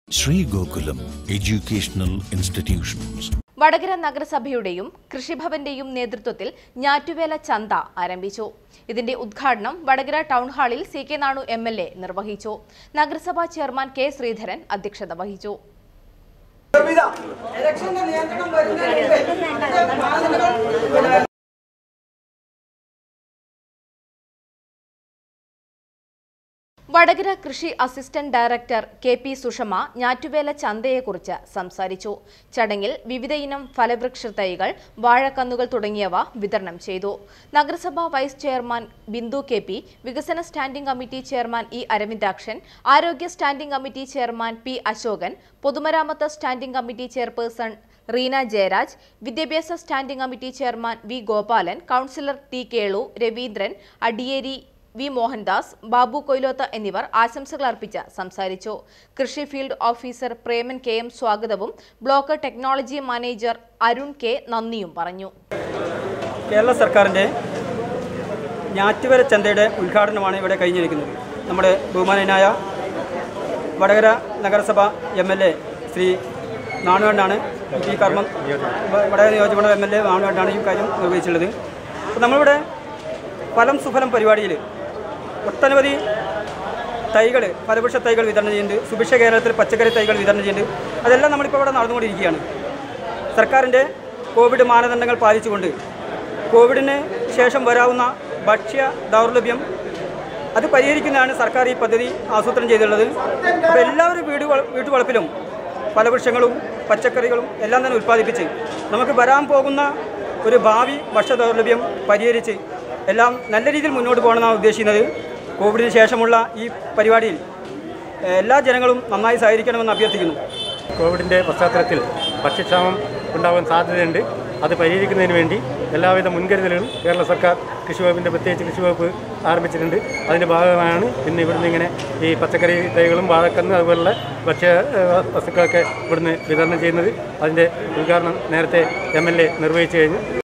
Shri Gokulam educational institutions Vadakara നഗരസഭയുടെയും കൃഷിഭവന്റെയും നേതൃത്വത്തിൽ ഞാറ്റുവേല ചന്ത ആരംഭിച്ചു ഇതിന്റെ ഉദ്ഘാടനം വടകര ടൗൺ ഹാളിൽ C K Nanu M L A നിർവഹിച്ചു നഗരസഭാ ചെയർമാൻ കെ ശ്രീധരൻ അധ്യക്ഷത വഹിച്ചു ഇലക്ഷന്റെ നിയന്ത്രണം വരുന്നതിന് മുമ്പേ മാധ്യമങ്ങൾ വടകര കൃഷി assistant director K P Sushama ഞാറ്റുവേല ചന്തയെക്കുറിച്ച് സംസാരിച്ചു ചടങ്ങിൽ വിവിധയിനം ഫലവൃക്ഷ തൈകൾ വാഴക്കന്നുകൾ തുടങ്ങിയവ വിതരണം ചെയ്തു നഗരസഭാ vice chairman Bindu K P വികസന standing committee chairman E Aravindakshan ആരോഗ്യ standing committee chairman P Ashokan പൊതുമരാമത്ത് standing committee chairperson Reena Jayaraj വിദ്യാഭ്യാസ standing committee chairman V Gopalan councillor T Kelu Raveendran Adiyeri V Mohandas Babu Koyilotha എന്നിവർ ആശംസകൾ അർപ്പിച്ച് സംസാരിച്ചു കൃഷി field officer Preman K M സ്വാഗതവും block technology manager Arun K നന്ദിയും പറഞ്ഞു കേരള സർക്കാരിൻ്റെ ഞാറ്റുവര ചന്തയുടെ ഉദ്ഘാടനമാണ് ഇവിടെ കഴിഞ്ഞിരിക്കുന്നത് നമ്മുടെ ബഹുമാനനായ വടകര നഗരസഭ എം എൽ എ ശ്രീ നാണുവേണ്ടാണ് ഈ കർമ്മം വ- വടകര നിയോജകമണ്ഡലം എം എൽ എ നാണുവേണ്ടാണ് ഈ കാര്യം നിർവഹിച്ചിട്ടുള്ളത് അപ്പോൾ നമ്മളിവിടെ ഫലം സുഫലം പരിപാടിയിൽ ഒട്ടനവധി തൈകൾ ഫലവൃക്ഷ തൈകൾ വിതരണം ചെയ്യുന്നുണ്ട് സുഭിക്ഷ കേരളത്തിൽ പച്ചക്കറി തൈകൾ വിതരണം ചെയ്യുന്നുണ്ട് അതെല്ലാം നമ്മളിപ്പോൾ ഇവിടെ നടന്നുകൊണ്ടിരിക്കുകയാണ് സർക്കാരിൻ്റെ കോവിഡ് മാനദണ്ഡങ്ങൾ പാലിച്ചുകൊണ്ട് കോവിഡിന് ശേഷം വരാവുന്ന ഭക്ഷ്യ ദൗർലഭ്യം അത് പരിഹരിക്കുന്നതാണ് സർക്കാർ ഈ പദ്ധതി ആസൂത്രണം ചെയ്തിട്ടുള്ളത് അപ്പോൾ എല്ലാവരും വീട് വള- വീട്ടുവളപ്പിലും ഫലവൃക്ഷങ്ങളും പച്ചക്കറികളും എല്ലാം തന്നെ ഉൽപ്പാദിപ്പിച്ച് നമുക്ക് വരാൻ പോകുന്ന ഒരു ഭാവി ഭക്ഷ്യ ദൗർലഭ്യം പരിഹരിച്ച് എല്ലാം നല്ല രീതിയിൽ മുന്നോട്ട് പോകണമെന്നാണ് ഉദ്ദേശിക്കുന്നത് കോവിഡിന് ശേഷമുള്ള ഈ പരിപാടിയിൽ ഏഹ്, എല്ലാ ജനങ്ങളും നന്നായി സഹകരിക്കണമെന്ന് അഭ്യർത്ഥിക്കുന്നു കോവിഡിൻ്റെ പശ്ചാത്തലത്തിൽ ഭക്ഷ്യക്ഷാമം ഉണ്ടാവാൻ സാധ്യതയുണ്ട് അത് പരിഹരിക്കുന്നതിന് വേണ്ടി എല്ലാവിധ മുൻകരുതലുകളും കേരള സർക്കാർ കൃഷി വകുപ്പിൻ്റെ പ്രത്യേകിച്ച് കൃഷി വകുപ്പ് ആരംഭിച്ചിട്ടുണ്ട് അതിൻ്റെ ഭാഗമാണ് ഇന്ന് ഇവിടുന്ന് ഇങ്ങനെ ഈ പച്ചക്കറി തൈകളും വാഴക്കന്ന് അതുപോലുള്ള ഭക്ഷ്യ ഏഹ്, വസ്തുക്കളൊക്കെ ഇവിടുന്ന് വിതരണം ചെയ്യുന്നത് അതിൻ്റെ ഉദ്ഘാടനം നേരത്തെ എം എൽ എ നിർവഹിച്ചു കഴിഞ്ഞു